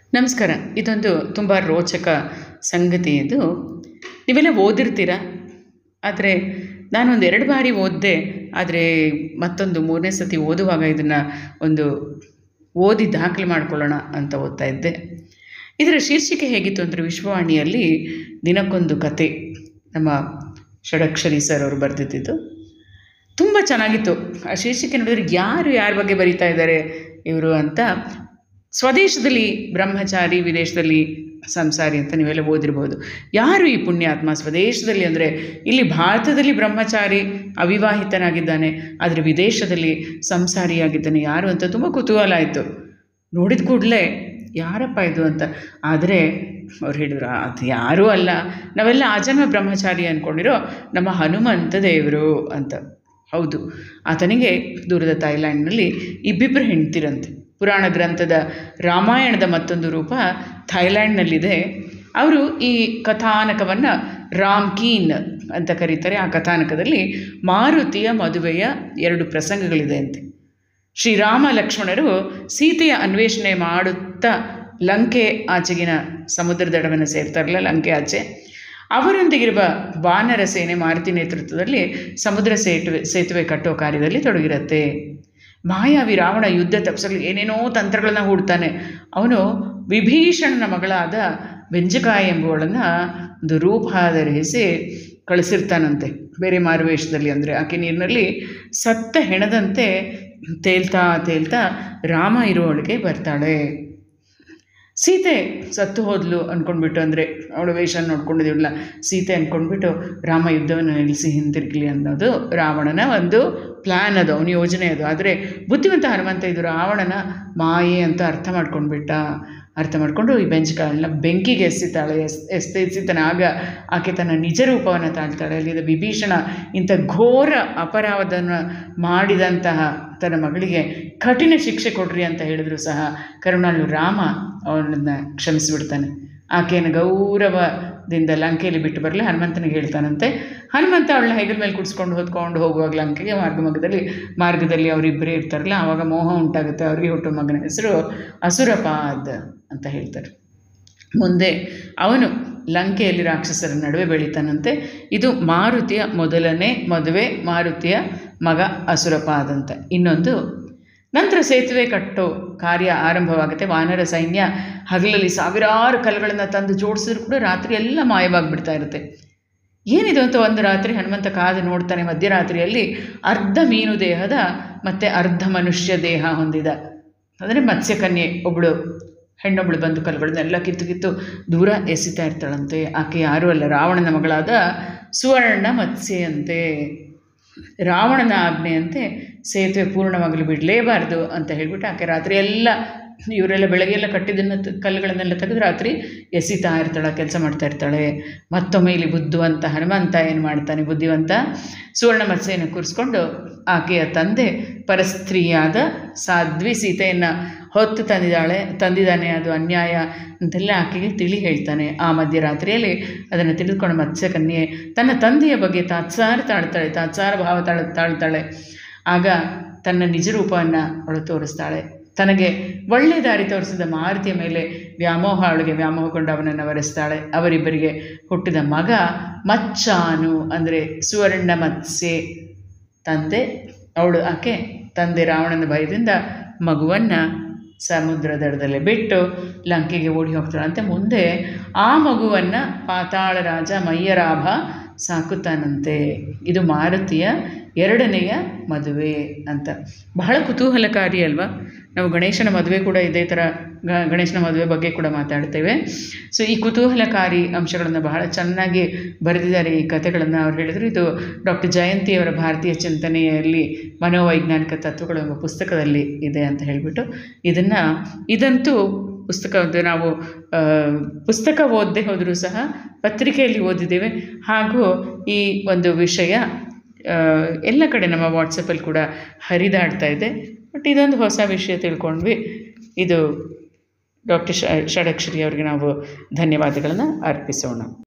ನಮಸ್ಕಾರ ಇದೊಂದು ತುಂಬ ರೋಚಕ ಸಂಗತಿ ಇದು ನೀವೆಲ್ಲ ಓದಿರ್ತೀರ ಆದರೆ ನಾನೊಂದು ಎರಡು ಬಾರಿ ಓದಿದೆ ಆದರೆ ಮತ್ತೊಂದು ಮೂರನೇ ಸತಿ ಓದುವಾಗ ಇದನ್ನು ಒಂದು ಓದಿ ದಾಖಲೆ ಮಾಡ್ಕೊಳ್ಳೋಣ ಅಂತ ಓದ್ತಾ ಇದ್ದೆ ಇದರ ಶೀರ್ಷಿಕೆ ಹೇಗಿತ್ತು ಅಂದರೆ ವಿಶ್ವವಾಣಿಯಲ್ಲಿ ದಿನಕ್ಕೊಂದು ಕತೆ ನಮ್ಮ ಷಡಕ್ಷರಿ ಸರ್ ಅವರು ಬರೆದಿದ್ದು ತುಂಬ ಚೆನ್ನಾಗಿತ್ತು ಆ ಶೀರ್ಷಿಕೆ ನೋಡಿದ್ರೆ ಯಾರು ಯಾರ ಬಗ್ಗೆ ಬರೀತಾ ಇದ್ದಾರೆ ಇವರು ಅಂತ ಸ್ವದೇಶದಲ್ಲಿ ಬ್ರಹ್ಮಚಾರಿ ವಿದೇಶದಲ್ಲಿ ಸಂಸಾರಿ ಅಂತ ನೀವೆಲ್ಲ ಓದಿರ್ಬೋದು ಯಾರು ಈ ಪುಣ್ಯಾತ್ಮ ಸ್ವದೇಶದಲ್ಲಿ ಅಂದರೆ ಇಲ್ಲಿ ಭಾರತದಲ್ಲಿ ಬ್ರಹ್ಮಚಾರಿ ಅವಿವಾಹಿತನಾಗಿದ್ದಾನೆ ಆದರೆ ವಿದೇಶದಲ್ಲಿ ಸಂಸಾರಿಯಾಗಿದ್ದಾನೆ ಯಾರು ಅಂತ ತುಂಬ ಕುತೂಹಲ ಆಯಿತು ನೋಡಿದ ಕೂಡಲೇ ಯಾರಪ್ಪ ಇದು ಅಂತ ಆದರೆ ಅವ್ರು ಹೇಳಿದ್ರು ಅದು ಯಾರೂ ಅಲ್ಲ ನಾವೆಲ್ಲ ಆಜನ್ಮ ಬ್ರಹ್ಮಚಾರಿ ಅಂದ್ಕೊಂಡಿರೋ ನಮ್ಮ ಹನುಮಂತ ದೇವರು ಅಂತ ಹೌದು ಆತನಿಗೆ ದೂರದ ಥೈಲ್ಯಾಂಡ್ನಲ್ಲಿ ಇಬ್ಬಿಬ್ಬರು ಹೆಂಡ್ತಿರಂತೆ ಪುರಾಣ ಗ್ರಂಥದ ರಾಮಾಯಣದ ಮತ್ತೊಂದು ರೂಪ ಥೈಲ್ಯಾಂಡ್ನಲ್ಲಿದೆ ಅವರು ಈ ಕಥಾನಕವನ್ನು ರಾಮ್ಕೀನ್ ಅಂತ ಕರೀತಾರೆ ಆ ಕಥಾನಕದಲ್ಲಿ ಮಾರುತಿಯ ಮದುವೆಯ ಎರಡು ಪ್ರಸಂಗಗಳಿದೆ ಅಂತೆ ಶ್ರೀರಾಮ ಲಕ್ಷ್ಮಣರು ಸೀತೆಯ ಅನ್ವೇಷಣೆ ಮಾಡುತ್ತಾ ಲಂಕೆ ಆಚೆಗಿನ ಸಮುದ್ರ ದಡವನ್ನು ಸೇರ್ತಾರಲ್ಲ ಲಂಕೆ ಆಚೆ ಅವರೊಂದಿಗಿರುವ ವಾನರ ಸೇನೆ ಮಾರುತಿ ನೇತೃತ್ವದಲ್ಲಿ ಸಮುದ್ರ ಸೇತುವೆ ಸೇತುವೆ ಕಟ್ಟೋ ಕಾರ್ಯದಲ್ಲಿ ತೊಡಗಿರುತ್ತೆ ಮಾಯಾವಿ ರಾವಣ ಯುದ್ಧ ತಪ್ಪಿಸಲು ಏನೇನೋ ತಂತ್ರಗಳನ್ನು ಹೂಡ್ತಾನೆ ಅವನು ವಿಭೀಷಣನ ಮಗಳಾದ ಬೆಂಜಕಾಯಿ ಎಂಬುವಳನ್ನು ಒಂದು ರೂಪ ಧರಿಸಿ ಕಳಿಸಿರ್ತಾನಂತೆ ಬೇರೆ ಮಾರುವೇಷದಲ್ಲಿ ಅಂದರೆ ಆಕೆ ನೀರಿನಲ್ಲಿ ಸತ್ತ ಹೆಣದಂತೆ ತೇಲ್ತಾ ತೇಲ್ತಾ ರಾಮ ಇರುವವಳಿಗೆ ಬರ್ತಾಳೆ ಸೀತೆ ಸತ್ತು ಹೋದ್ಲು ಅಂದ್ಕೊಂಡ್ಬಿಟ್ಟು ಅಂದರೆ ಅವಳ ವೇಷ ನೋಡ್ಕೊಂಡಿದ್ದೀವಲ್ಲ ಸೀತೆ ಅಂದ್ಕೊಂಡ್ಬಿಟ್ಟು ರಾಮ ಯುದ್ಧವನ್ನು ನಿಲ್ಲಿಸಿ ಹಿಂತಿರುಗಲಿ ಅನ್ನೋದು ರಾವಣನ ಒಂದು ಪ್ಲ್ಯಾನ್ ಅದು ಅವನ ಯೋಜನೆ ಅದು ಆದರೆ ಬುದ್ಧಿವಂತ ಹನುಮಂತ ಇದು ರಾವಣನ ಮಾಯೆ ಅಂತ ಅರ್ಥ ಮಾಡ್ಕೊಂಡ್ಬಿಟ್ಟ ಅರ್ಥ ಮಾಡಿಕೊಂಡು ಈ ಬೆಂಚ್ಗಳನ್ನ ಬೆಂಕಿಗೆ ಎಸಿತಾಳೆ ಎಸ್ ಎಸ್ತೆಸಿತಾನೆ ಆಗ ಆಕೆ ತನ್ನ ನಿಜ ರೂಪವನ್ನು ತಾಳ್ತಾಳೆ ಅಲ್ಲಿದ್ದ ವಿಭೀಷಣ ಇಂಥ ಘೋರ ಅಪರಾಧವನ್ನು ಮಾಡಿದಂತಹ ತನ್ನ ಮಗಳಿಗೆ ಕಠಿಣ ಶಿಕ್ಷೆ ಕೊಡ್ರಿ ಅಂತ ಹೇಳಿದ್ರು ಸಹ ಕರುಣಾಳು ರಾಮ ಅವಳನ್ನು ಕ್ಷಮಿಸಿಬಿಡ್ತಾನೆ ಆಕೆಯನ್ನು ಗೌರವದಿಂದ ಲಂಕೆಯಲ್ಲಿ ಬಿಟ್ಟು ಬರಲಿ ಹನುಮಂತನಿಗೆ ಹೇಳ್ತಾನಂತೆ ಹನುಮಂತ ಅವಳನ್ನ ಹೆಗಲ ಮೇಲೆ ಕುಡಿಸ್ಕೊಂಡು ಹೊತ್ಕೊಂಡು ಹೋಗುವಾಗ ಲಂಕೆಗೆ ಮಾರ್ಗ ಮಧ್ಯದಲ್ಲಿ ಮಾರ್ಗದಲ್ಲಿ ಅವರಿಬ್ಬರೇ ಇರ್ತಾರಲ್ಲ ಆವಾಗ ಮೋಹ ಉಂಟಾಗುತ್ತೆ ಅವರಿಗೆ ಹುಟ್ಟುವ ಮಗನ ಹೆಸರು ಅಸುರಪಾದ್ ಅಂತ ಹೇಳ್ತಾರೆ ಮುಂದೆ ಅವನು ಲಂಕೆಯಲ್ಲಿ ರಾಕ್ಷಸರ ನಡುವೆ ಬೆಳೀತಾನಂತೆ ಇದು ಮಾರುತಿಯ ಮೊದಲನೇ ಮದುವೆ ಮಾರುತಿಯ ಮಗ ಅಸುರಪಾದ್ ಅಂತ ಇನ್ನೊಂದು ನಂತರ ಸೇತುವೆ ಕಟ್ಟೋ ಕಾರ್ಯ ಆರಂಭವಾಗುತ್ತೆ ವಾನರ ಸೈನ್ಯ ಹಗಲಲ್ಲಿ ಸಾವಿರಾರು ಕಲ್ಲುಗಳನ್ನು ತಂದು ಜೋಡಿಸಿದ್ರು ಕೂಡ ರಾತ್ರಿ ಎಲ್ಲ ಮಾಯವಾಗಿಬಿಡ್ತಾ ಇರುತ್ತೆ ಏನಿದು ಅಂತ ಒಂದು ರಾತ್ರಿ ಹನುಮಂತ ಕಾದು ನೋಡ್ತಾನೆ ಮಧ್ಯರಾತ್ರಿಯಲ್ಲಿ ಅರ್ಧ ಮೀನು ದೇಹದ ಮತ್ತು ಅರ್ಧ ಮನುಷ್ಯ ದೇಹ ಹೊಂದಿದ ಅಂದರೆ ಮತ್ಸ್ಯಕನ್ಯೆ ಒಬ್ಬಳು ಹೆಣ್ಣೊಬ್ಬಳು ಬಂದು ಕಲ್ಲುಗಳನ್ನೆಲ್ಲ ಕಿತ್ತು ಕಿತ್ತು ದೂರ ಎಸಿತಾ ಇರ್ತಾಳಂತೆ ಆಕೆ ಯಾರೂ ಅಲ್ಲ ರಾವಣನ ಮಗಳಾದ ಸುವರ್ಣ ಮತ್ಸ್ಯಂತೆ ರಾವಣನ ಆಜ್ಞೆಯಂತೆ ಸೇತುವೆ ಪೂರ್ಣವಾಗಲು ಬಿಡಲೇಬಾರ್ದು ಅಂತ ಹೇಳ್ಬಿಟ್ಟು ಆಕೆ ರಾತ್ರಿ ಎಲ್ಲ ಇವರೆಲ್ಲ ಬೆಳಗ್ಗೆಲ್ಲ ಕಟ್ಟಿದ್ದನ್ನು ಕಲ್ಲುಗಳನ್ನೆಲ್ಲ ತೆಗೆದು ರಾತ್ರಿ ಎಸಿತಾ ಇರ್ತಾಳೆ ಕೆಲಸ ಮಾಡ್ತಾ ಇರ್ತಾಳೆ ಮತ್ತೊಮ್ಮೆ ಇಲ್ಲಿ ಬುದ್ಧಿವಂತ ಹನುಮಂತ ಏನು ಮಾಡ್ತಾನೆ ಬುದ್ಧಿವಂತ ಸುವರ್ಣ ಮತ್ಸ್ಯನ ಕೂರಿಸ್ಕೊಂಡು ಆಕೆಯ ತಂದೆ ಪರಸ್ತ್ರೀಯಾದ ಸಾಧ್ವಿ ಸೀತೆಯನ್ನು ಹೊತ್ತು ತಂದಿದ್ದಾಳೆ ತಂದಿದ್ದಾನೆ ಅದು ಅನ್ಯಾಯ ಅಂತೆಲ್ಲ ಆಕೆಗೆ ತಿಳಿ ಹೇಳ್ತಾನೆ ಆ ಮಧ್ಯರಾತ್ರಿಯಲ್ಲಿ ಅದನ್ನು ತಿಳಿದುಕೊಂಡು ಮತ್ಸ್ಯಕನ್ಯೆ ತನ್ನ ತಂದೆಯ ಬಗ್ಗೆ ತಾತ್ಸಾರ ತಾಳ್ತಾಳೆ ತಾತ್ಸಾರ ಭಾವ ತಾಳ ತಾಳ್ತಾಳೆ ಆಗ ತನ್ನ ನಿಜ ರೂಪವನ್ನು ಅವಳು ತೋರಿಸ್ತಾಳೆ ತನಗೆ ಒಳ್ಳೆ ದಾರಿ ತೋರಿಸಿದ ಮಾರುತಿಯ ಮೇಲೆ ವ್ಯಾಮೋಹ ಅವಳಿಗೆ ವ್ಯಾಮೋಹಗೊಂಡು ಅವನನ್ನು ವರೆಸ್ತಾಳೆ ಅವರಿಬ್ಬರಿಗೆ ಹುಟ್ಟಿದ ಮಗ ಮಚ್ಚಾನು ಅಂದರೆ ಸುವರ್ಣ ಮತ್ಸ್ಯೆ ತಂದೆ ಅವಳು ಆಕೆ ತಂದೆ ರಾವಣನ ಭಯದಿಂದ ಮಗುವನ್ನು ಸಮುದ್ರ ದಡದಲ್ಲೇ ಬಿಟ್ಟು ಲಂಕೆಗೆ ಓಡಿ ಹೋಗ್ತಾಳಂತೆ ಮುಂದೆ ಆ ಮಗುವನ್ನು ಪಾತಾಳ ರಾಜ ಮಯ್ಯರಾಭ ಸಾಕುತ್ತಾನಂತೆ ಇದು ಮಾರುತಿಯ ಎರಡನೆಯ ಮದುವೆ ಅಂತ ಬಹಳ ಕುತೂಹಲಕಾರಿ ಅಲ್ವಾ ನಾವು ಗಣೇಶನ ಮದುವೆ ಕೂಡ ಇದೇ ಥರ ಗ ಗಣೇಶನ ಮದುವೆ ಬಗ್ಗೆ ಕೂಡ ಮಾತಾಡ್ತೇವೆ ಸೊ ಈ ಕುತೂಹಲಕಾರಿ ಅಂಶಗಳನ್ನು ಬಹಳ ಚೆನ್ನಾಗಿ ಬರೆದಿದ್ದಾರೆ ಈ ಕಥೆಗಳನ್ನು ಅವ್ರು ಹೇಳಿದರು ಇದು ಡಾಕ್ಟರ್ ಜಯಂತಿಯವರ ಭಾರತೀಯ ಚಿಂತನೆಯಲ್ಲಿ ಮನೋವೈಜ್ಞಾನಿಕ ತತ್ವಗಳು ಎಂಬ ಪುಸ್ತಕದಲ್ಲಿ ಇದೆ ಅಂತ ಹೇಳಿಬಿಟ್ಟು ಇದನ್ನು ಇದಂತೂ ಪುಸ್ತಕ ನಾವು ಪುಸ್ತಕ ಓದದೆ ಹೋದರೂ ಸಹ ಪತ್ರಿಕೆಯಲ್ಲಿ ಓದಿದ್ದೇವೆ ಹಾಗೂ ಈ ಒಂದು ವಿಷಯ ಎಲ್ಲ ಕಡೆ ನಮ್ಮ ವಾಟ್ಸಪ್ಪಲ್ಲಿ ಕೂಡ ಹರಿದಾಡ್ತಾ ಇದೆ ಬಟ್ ಇದೊಂದು ಹೊಸ ವಿಷಯ ತಿಳ್ಕೊಂಡ್ವಿ ಇದು ಡಾಕ್ಟರ್ ಷಡಕ್ಷರಿ ಅವರಿಗೆ ನಾವು ಧನ್ಯವಾದಗಳನ್ನು ಅರ್ಪಿಸೋಣ